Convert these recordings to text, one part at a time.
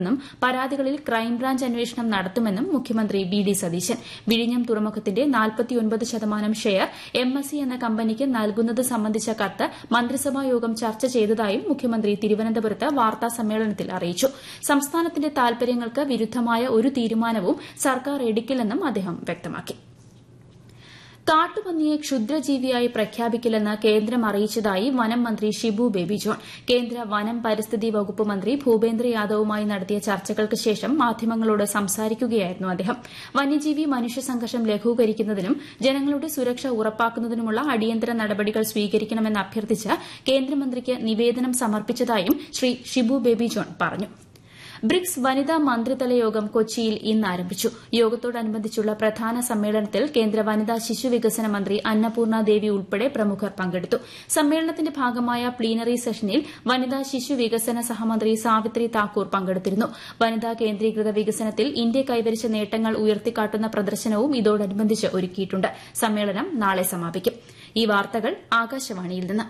ന്നും പരാതികളിൽ ക്രൈംബ്രാഞ്ച് അന്വേഷണം നടത്തുമെന്നും മുഖ്യമന്ത്രി വി ഡി സതീശൻ വിഴിഞ്ഞം തുറമുഖത്തിന്റെ ശതമാനം ഷെയർ എം എസ് സി എന്ന കമ്പനിക്ക് നൽകുന്നത് സംബന്ധിച്ച കത്ത് മന്ത്രിസഭാ യോഗം ചർച്ച ചെയ്തതായും മുഖ്യമന്ത്രി തിരുവനന്തപുരത്ത് വാർത്താസമ്മേളനത്തിൽ അറിയിച്ചു സംസ്ഥാനത്തിന്റെ താൽപര്യങ്ങൾക്ക് വിരുദ്ധമായ ഒരു തീരുമാനവും സർക്കാർ എടുക്കില്ലെന്നും അദ്ദേഹം വ്യക്തമാക്കി കാട്ടുപന്നിയെ ക്ഷുദ്രജീവിയായി പ്രഖ്യാപിക്കില്ലെന്ന് കേന്ദ്രം അറിയിച്ചതായി വനം മന്ത്രി ഷിബു ബേബി ജോൺ കേന്ദ്ര വനം പരിസ്ഥിതി വകുപ്പ് മന്ത്രി ഭൂപേന്ദ്ര യാദവുമായി നടത്തിയ ചർച്ചകൾക്ക് ശേഷം മാധ്യമങ്ങളോട് സംസാരിക്കുകയായിരുന്നു അദ്ദേഹം വന്യജീവി മനുഷ്യ സംഘർഷം ലഘൂകരിക്കുന്നതിനും ജനങ്ങളുടെ സുരക്ഷ ഉറപ്പാക്കുന്നതിനുമുള്ള അടിയന്തര നടപടികൾ സ്വീകരിക്കണമെന്ന് അഭ്യർത്ഥിച്ച് കേന്ദ്രമന്ത്രിക്ക് നിവേദനം സമർപ്പിച്ചതായും ശ്രീ ഷിബു ബേബി ജോൺ പറഞ്ഞു ബ്രിക്സ് വനിതാ മന്ത്രിതല യോഗം കൊച്ചിയിൽ ഇന്ന് ആരംഭിച്ചു യോഗത്തോടനുബന്ധിച്ചുള്ള പ്രധാന സമ്മേളനത്തിൽ കേന്ദ്ര വനിതാ ശിശു വികസന മന്ത്രി അന്നപൂർണ ദേവി ഉൾപ്പെടെ പ്രമുഖർ പങ്കെടുത്തു സമ്മേളനത്തിന്റെ ഭാഗമായ പ്ലീനറി സെഷനിൽ വനിതാ ശിശു വികസന സഹമന്ത്രി സാവിത്രി താക്കൂർ പങ്കെടുത്തിരുന്നു വനിതാ കേന്ദ്രീകൃത വികസനത്തിൽ ഇന്ത്യ കൈവരിച്ച നേട്ടങ്ങൾ ഉയർത്തിക്കാട്ടുന്ന പ്രദർശനവും ഇതോടനുബന്ധിച്ച് ഒരുക്കിയിട്ടുണ്ട് സമ്മേളനം നാളെ സമാപിക്കും ഈ വാർത്തകൾ ആകാശവാണിയിൽ നിന്ന്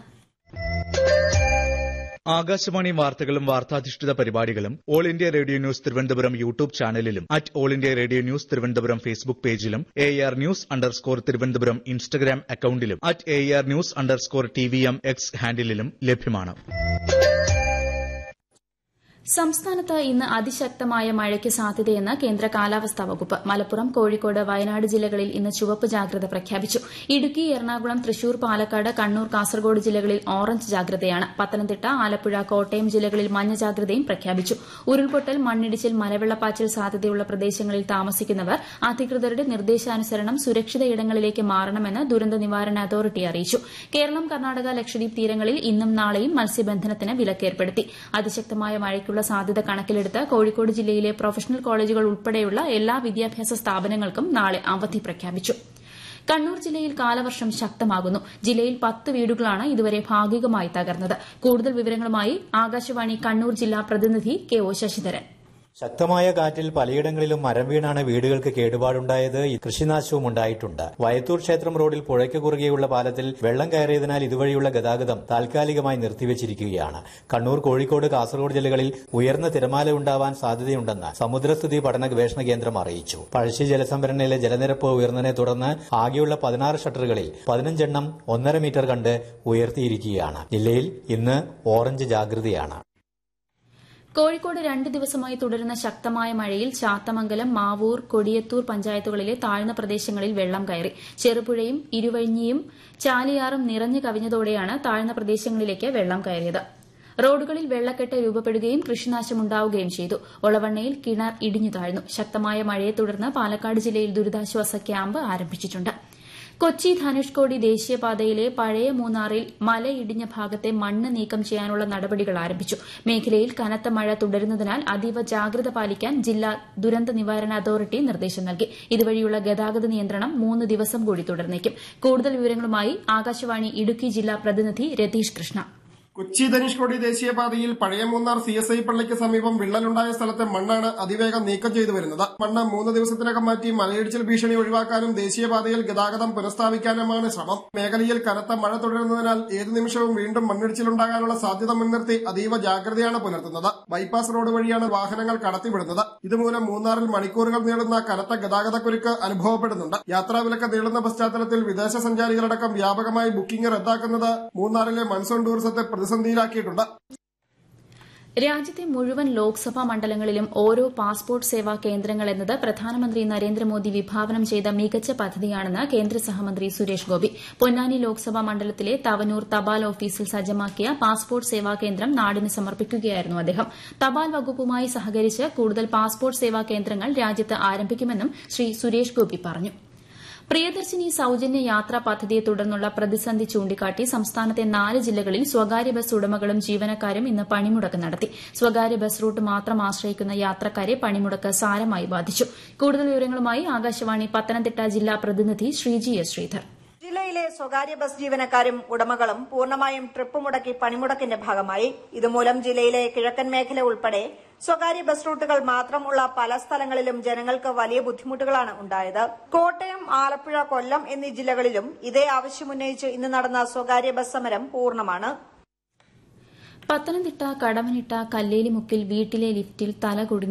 ആകാശവാണി വാർത്തകളും വാർത്താധിഷ്ഠിത പരിപാടികളും All India Radio news Thiruvananthapuram YouTube ചാനലിലും at All India Radio news Thiruvananthapuram Facebook പേജിലും A R news underscore Thiruvananthapuram Instagram അക്കൌണ്ടിലും at A R news underscore T V M X ഹാൻഡിലും ലഭ്യമാണ് സംസ്ഥാനത്ത് ഇന്ന് അതിശക്തമായ മഴയ്ക്ക് സാധ്യതയെന്ന് കേന്ദ്ര കാലാവസ്ഥാ വകുപ്പ് മലപ്പുറം കോഴിക്കോട് വയനാട് ജില്ലകളിൽ ഇന്ന് ചുവപ്പ് ജാഗ്രത പ്രഖ്യാപിച്ചു ഇടുക്കി എറണാകുളം തൃശൂർ പാലക്കാട് കണ്ണൂർ കാസർഗോഡ് ജില്ലകളിൽ ഓറഞ്ച് ജാഗ്രതയാണ് പത്തനംതിട്ട ആലപ്പുഴ കോട്ടയം ജില്ലകളിൽ മഞ്ഞ ജാഗ്രതയും പ്രഖ്യാപിച്ചു ഉരുൾപൊട്ടൽ മണ്ണിടിച്ചിൽ മലവെള്ളപ്പാച്ചിൽ സാധ്യതയുള്ള പ്രദേശങ്ങളിൽ താമസിക്കുന്നവർ അധികൃതരുടെ നിർദ്ദേശാനുസരണം സുരക്ഷിത ഇടങ്ങളിലേക്ക് മാറണമെന്ന് ദുരന്ത നിവാരണ അതോറിറ്റി അറിയിച്ചു കേരളം കർണാടക ലക്ഷദ്വീപ് തീരങ്ങളിൽ ഇന്നും നാളെയും മത്സ്യബന്ധനത്തിന് വിലക്കേർപ്പെടുത്തി അതിശക്തമായ മഴയ്ക്കുള്ള സാധ്യത കണക്കിലെടുത്ത് കോഴിക്കോട് ജില്ലയിലെ പ്രൊഫഷണൽ കോളേജുകൾ ഉൾപ്പെടെയുള്ള എല്ലാ വിദ്യാഭ്യാസ സ്ഥാപനങ്ങൾക്കും നാളെ അവധി പ്രഖ്യാപിച്ചു കണ്ണൂർ ജില്ലയിൽ കാലവർഷം ശക്തമാകുന്നു ജില്ലയിൽ പത്ത് വീടുകളാണ് ഇതുവരെ ഭാഗികമായി തകർന്നത് കൂടുതൽ വിവരങ്ങളുമായി ആകാശവാണി കണ്ണൂർ ജില്ലാ പ്രതിനിധി കെ ഒ ശശിധരൻ ശക്തമായ കാറ്റിൽ പലയിടങ്ങളിലും മരം വീണാണ് വീടുകൾക്ക് കേടുപാടുണ്ടായത് കൃഷിനാശവും ഉണ്ടായിട്ടുണ്ട് വയത്തൂർ ക്ഷേത്രം റോഡിൽ പുഴയ്ക്ക് കുറുകെയുള്ള പാലത്തിൽ വെള്ളം കയറിയതിനാൽ ഇതുവഴിയുള്ള ഗതാഗതം താൽക്കാലികമായി നിർത്തിവച്ചിരിക്കുകയാണ് കണ്ണൂർ കോഴിക്കോട് കാസർഗോഡ് ജില്ലകളിൽ ഉയർന്ന തിരമാല ഉണ്ടാവാൻ സാധ്യതയുണ്ടെന്ന് സമുദ്രസ്ഥിതി പഠന ഗവേഷണ കേന്ദ്രം അറിയിച്ചു പഴശ്ശി ജലസംഭരണിയിലെ ജലനിരപ്പ് ഉയർന്നതിനെ തുടർന്ന് ആകെയുള്ള പതിനാറ് ഷട്ടറുകളിൽ പതിനഞ്ചെണ്ണം ഒന്നര മീറ്റർ കണ്ട് ഉയർത്തിയിരിക്കുകയാണ് ജില്ലയിൽ ഇന്ന് ഓറഞ്ച് ജാഗ്രതയാണ് കോഴിക്കോട് രണ്ട് ദിവസമായി തുടരുന്ന ശക്തമായ മഴയിൽ ചാത്തമംഗലം മാവൂർ കൊടിയത്തൂർ പഞ്ചായത്തുകളിലെ താഴ്ന്ന പ്രദേശങ്ങളിൽ വെള്ളം കയറി ചെറുപുഴയും ഇരുവഴിഞ്ഞിയും ചാലിയാറും നിറഞ്ഞു കവിഞ്ഞതോടെയാണ് താഴ്ന്ന പ്രദേശങ്ങളിലേക്ക് വെള്ളം കയറിയത് റോഡുകളിൽ വെള്ളക്കെട്ട് രൂപപ്പെടുകയും കൃഷിനാശമുണ്ടാവുകയും ചെയ്തു ഒളവണ്ണയിൽ കിണർ ഇടിഞ്ഞു താഴ്ന്നു ശക്തമായ മഴയെ തുടർന്ന് പാലക്കാട് ജില്ലയിൽ ദുരിതാശ്വാസ ക്യാമ്പ് ആരംഭിച്ചിട്ടുണ്ട് കൊച്ചി ധനുഷ്കോടി ദേശീയപാതയിലെ പഴയ മൂന്നാറിൽ മലയിടിഞ്ഞ ഭാഗത്തെ മണ്ണ് നീക്കം ചെയ്യാനുള്ള നടപടികൾ ആരംഭിച്ചു മേഖലയിൽ കനത്ത മഴ തുടരുന്നതിനാൽ അതീവ ജാഗ്രത പാലിക്കാൻ ജില്ലാ ദുരന്ത നിവാരണ അതോറിറ്റി നിർദ്ദേശം നൽകി ഇതുവഴിയുള്ള ഗതാഗത നിയന്ത്രണം മൂന്ന് ദിവസം കൂടി തുടർന്നേക്കും കൂടുതൽ വിവരങ്ങളുമായി ആകാശവാണി ഇടുക്കി ജില്ലാ പ്രതിനിധി രതീഷ് കൃഷ്ണ കൊച്ചി ധനുഷ്കോടി ദേശീയപാതയിൽ പഴയ മൂന്നാർ സി എസ് ഐ പള്ളിക്ക് സമീപം വിള്ളലുണ്ടായ സ്ഥലത്തെ മണ്ണാണ് അതിവേഗം നീക്കം ചെയ്തു വരുന്നത് മണ്ണ് മൂന്ന് ദിവസത്തിനകം മാറ്റി മലയിടിച്ചിൽ ഭീഷണി ഒഴിവാക്കാനും ദേശീയപാതയിൽ ഗതാഗതം പുനഃസ്ഥാപിക്കാനുമാണ് ശ്രമം മേഖലയിൽ കനത്ത മഴ തുടരുന്നതിനാൽ ഏതു നിമിഷവും വീണ്ടും മണ്ണിടിച്ചിലുണ്ടാകാനുള്ള സാധ്യത മുൻനിർത്തി അതീവ ജാഗ്രതയാണ് പുലർത്തുന്നത് ബൈപ്പാസ് റോഡ് വഴിയാണ് വാഹനങ്ങൾ കടത്തിവിടുന്നത് ഇതുമൂലം മൂന്നാറിൽ മണിക്കൂറുകൾ നീളുന്ന കനത്ത ഗതാഗതക്കുരുക്ക് അനുഭവപ്പെടുന്നുണ്ട് യാത്രാവിലക്ക് നീളുന്ന പശ്ചാത്തലത്തിൽ വിദേശ സഞ്ചാരികളടക്കം വ്യാപകമായി ബുക്കിംഗ് റദ്ദാക്കുന്നത് മൂന്നാറിലെ മൺസൂൺ ടൂറിസത്തെ പ്രതിസന്ധിയിലാക്കിയിട്ടുണ്ട് രാജ്യത്തെ മുഴുവൻ ലോക്സഭാ മണ്ഡലങ്ങളിലും ഓരോ പാസ്പോർട്ട് സേവാ കേന്ദ്രങ്ങൾ എന്നത് പ്രധാനമന്ത്രി നരേന്ദ്രമോദി വിഭാവനം ചെയ്ത മികച്ച പദ്ധതിയാണെന്ന് കേന്ദ്ര സഹമന്ത്രി സുരേഷ് ഗോപി പൊന്നാനി ലോക്സഭാ മണ്ഡലത്തിലെ തവനൂർ തപാൽ ഓഫീസിൽ സജ്ജമാക്കിയ പാസ്പോർട്ട് സേവാ കേന്ദ്രം നാടിന് സമർപ്പിക്കുകയായിരുന്നു അദ്ദേഹം തപാൽ വകുപ്പുമായി സഹകരിച്ച് കൂടുതൽ പാസ്പോർട്ട് സേവാ കേന്ദ്രങ്ങൾ രാജ്യത്ത് ആരംഭിക്കുമെന്നും ശ്രീ സുരേഷ് ഗോപി പറഞ്ഞു പ്രിയദർശിനി സൌജന്യ യാത്രാ പദ്ധതിയെ തുടർന്നുള്ള പ്രതിസന്ധി ചൂണ്ടിക്കാട്ടി സംസ്ഥാനത്തെ നാല് ജില്ലകളിൽ സ്വകാര്യ ബസ് ഉടമകളും ജീവനക്കാരും ഇന്ന് പണിമുടക്ക് നടത്തി സ്വകാര്യ ബസ് റൂട്ട് മാത്രം ആശ്രയിക്കുന്ന യാത്രക്കാരെ പണിമുടക്ക് സാരമായി ബാധിച്ചു കൂടുതൽ വിവരങ്ങളുമായി ആകാശവാണി പത്തനംതിട്ട ജില്ലാ പ്രതിനിധി ശ്രീജി എസ് ശ്രീധർ ജില്ലയിലെ സ്വകാര്യ ബസ് ജീവനക്കാരും ഉടമകളും പൂർണ്ണമായും ട്രിപ്പ് മുടക്കി പണിമുടക്കിന്റെ ഭാഗമായി ഇതുമൂലം ജില്ലയിലെ കിഴക്കൻ മേഖല ഉൾപ്പെടെ സ്വകാര്യ ബസ് റൂട്ടുകൾ മാത്രമുള്ള പല സ്ഥലങ്ങളിലും ജനങ്ങൾക്ക് വലിയ ബുദ്ധിമുട്ടുകളാണ് ഉണ്ടായത് കോട്ടയം ആലപ്പുഴ കൊല്ലം എന്നീ ജില്ലകളിലും ഇതേ ആവശ്യമുന്നയിച്ച് ഇന്ന് നടന്ന സ്വകാര്യ ബസ് സമരം പൂർണ്ണമാണ് പത്തനംതിട്ട കടമനിട്ട കല്ലേലിമുക്കിൽ വീട്ടിലെ ലിഫ്റ്റിൽ തല